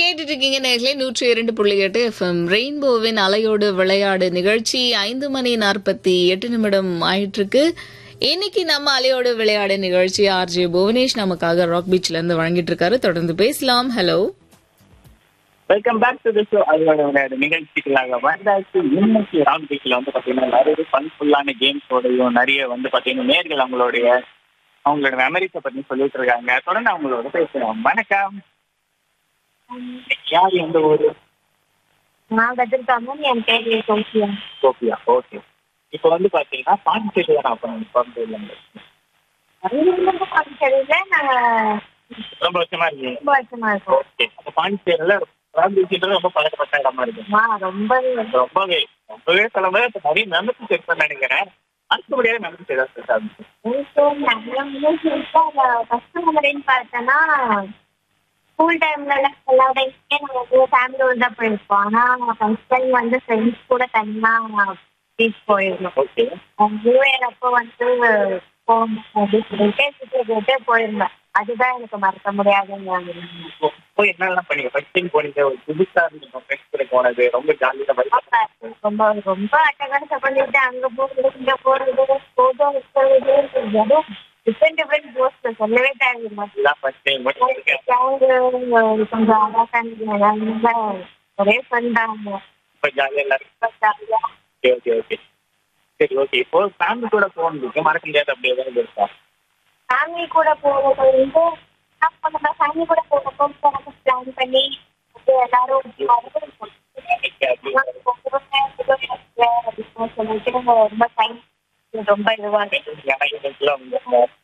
கேட்டுட்டு இருக்கீங்க நேர்களே நூற்றி இரண்டு புள்ளி எட்டு எஃப்எம் ரெயின்போவின் அலையோடு விளையாடு நிகழ்ச்சி ஐந்து மணி நாற்பத்தி எட்டு நிமிடம் ஆயிட்டிருக்கு இன்னைக்கு நம்ம அலையோடு விளையாடு நிகழ்ச்சி ஆர்ஜே புவனேஷ் நமக்காக ராக் பீச்ல இருந்து வழங்கிட்டு இருக்காரு தொடர்ந்து பேசலாம் hello welcome back to the show அதோட விளையாடு நிகழ்ச்சிகளாக வந்தாச்சு இன்னைக்கு ராக் பீச்ல வந்து பாத்தீங்கன்னா நிறைய ஃபன்ஃபுல்லான கேம்ஸோடையும் நிறைய வந்து பாத்தீங்கன்னா நேர்கள் அவங்களுடைய அவங்களோட மெமரிஸை பத்தி சொல்லிட்டு இருக்காங்க தொடர்ந்து அவங்களோட பேசுறோம் வணக்கம் யார் எந்த ஊரு நான் கத்திருக்காம என் பேர் சோசியா சோஃபியா ஓகே இப்போ வந்து பாத்தீங்கன்னா பாண்டிச்சேரி தான் அப்ப பிறந்ததுல இருந்து பாண்டிச்சேரியில நாங்க ரொம்ப வருஷமா இருக்கீங்க ரொம்ப வருஷமா இருக்கோம் ஓகே அப்ப பாண்டிச்சேரியில ராக் பீச்ன்றது ரொம்ப பழக்கப்பட்ட இடமா இருக்கு ஆ, ரொம்ப ரொம்பவே ரொம்பவே சொல்லும்போது இப்ப நிறைய மெமரிஸ் செக் நினைக்கிறேன் மறக்க முடியாத மெமரிஸ் ஏதாவது செட் ஆகுது எனக்கு நிறைய ஃபர்ஸ்ட் மெமரின்னு பார்த்தோன்னா ஸ்கூல் டைம்ல எல்லா டைம்ஸுமே நாங்கள் வந்து ஃபேமிலியோட தான் போயிருப்போம் ஆனா ஃபர்ஸ்ட் டைம் வந்து ஃப்ரெண்ட்ஸ் கூட தனியா பீச் போயிருந்தோம் ஓகே நியூ இயர் அப்போ வந்து போகணும் அப்படின்னு சொல்லிட்டு சுற்றி கேட்டு போயிருந்தேன் அதுதான் எனக்கு மறக்க முடியாத ஞாபகம். போய் என்னெல்லாம் பண்ணீங்க ஃபர்ஸ்ட் டைம் போனீங்க ஒரு புதுசா இருந்தீங்க ஃப்ரெண்ட்ஸ் கூட போனது ரொம்ப ஜாலியா வைப் ரொம்ப ரொம்ப அட்டகாசம் பண்ணிட்டு அங்க போறது இங்க போறது போட்டோ எடுக்கிறது எதுவும் டிஃப்ரெண்ட் டிஃப்ரெண்ட் போஸ்ட் சொல்லவே தேவையில்லை எல்லாம் ஃபர்ஸ்ட் டைம் கொஞ்சம் அழகா ஒரே ஃபன் தான் ரொம்ப ஜாலியா எல்லாரும் ஓகே ஓகே ஓகே சரி ஓகே இப்போ ஃபேமிலி கூட போனதுக்கு மறக்க முடியாது அப்படி ஏதாவது இருக்கா ஃபேமிலி கூட போறது வந்து அப்ப நம்ம ஃபேமிலி கூட போறப்போ நம்ம பிளான் பண்ணி அது எல்லாரும் சொல்லிட்டு ரொம்ப டைம் ரொம்ப இதுவாக ஏன்னா இவங்களுக்குலாம் வந்து